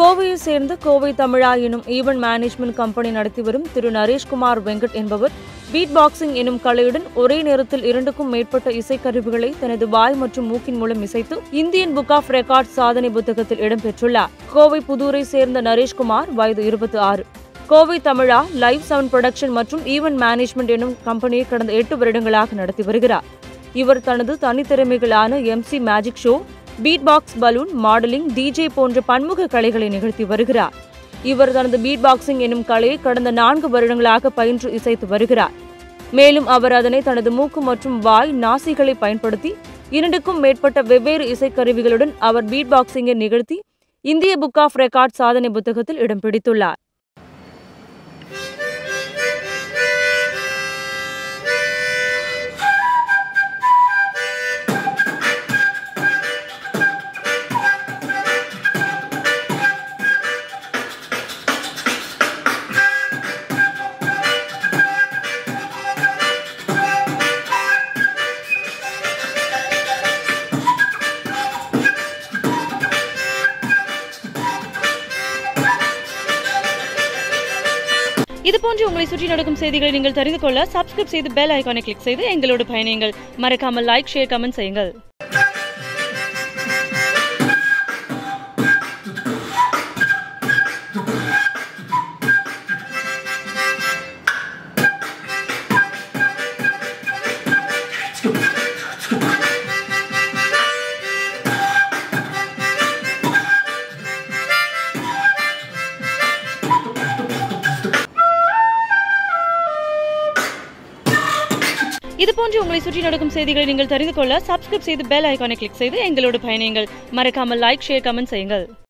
கோவையை சேர்ந்த கோவை தமிழா எனும் ஈவென்ட் மேனேஜ்மெண்ட் கம்பெனி நடத்தி வரும் திரு நரேஷ்குமார் வெங்கட் என்பவர் பீட் பாக்ஸிங் எனும் கலையுடன் ஒரே நேரத்தில் இரண்டுக்கும் மேற்பட்ட இசைக்கருவிகளை தனது வாய் மற்றும் மூக்கின் மூலம் இசைத்து இந்தியன் புக் ஆஃப் ரெக்கார்ட் சாதனை புத்தகத்தில் இடம்பெற்றுள்ளார் கோவை புதூரை சேர்ந்த நரேஷ்குமார் வயது இருபத்தி ஆறு Kovai Tamizha live sound production மற்றும் ஈவென்ட் மேனேஜ்மெண்ட் எனும் கம்பெனியை கடந்த எட்டு வருடங்களாக நடத்தி வருகிறார் இவர் தனது தனித்திறமைகளான MC magic show beat box balloon modelling DJ போன்ற பன்முக கலைகளை நிகழ்த்தி வருகிறார் இவர் தனது பீட் பாக்ஸிங் எனும் கலையை கடந்த நான்கு வருடங்களாக பயின்று இசைத்து வருகிறார் மேலும் அவர் அதனை தனது மூக்கு மற்றும் வாய் நாசிகளை பயன்படுத்தி இரண்டுக்கும் மேற்பட்ட வெவ்வேறு இசைக்கருவிகளுடன் அவர் பீட் பாக்ஸிங்கை நிகழ்த்தி இந்திய புக் ஆஃப் ரெக்கார்ட் சாதனை புத்தகத்தில் இடம் பிடித்துள்ளார் இது போன்று உங்களை சுற்றி நடக்கும் செய்திகளை நீங்கள் தெரிந்து கொள்ள சப்ஸ்கிரைப் செய்து பெல் ஐகானை கிளிக் செய்து எங்களோடு பயணியுங்கள் மறக்காமல் லைக் ஷேர் கமெண்ட் செய்யுங்கள் இது போன்று உங்களை சுற்றி நடக்கும் செய்திகளை நீங்கள் தெரிந்து கொள்ள சப்ஸ்கிரைப் செய்து பெல் ஐகானை கிளிக் செய்து எங்களோடு பயணியுங்கள் மறக்காமல் லைக் ஷேர் கமெண்ட் செய்யுங்கள்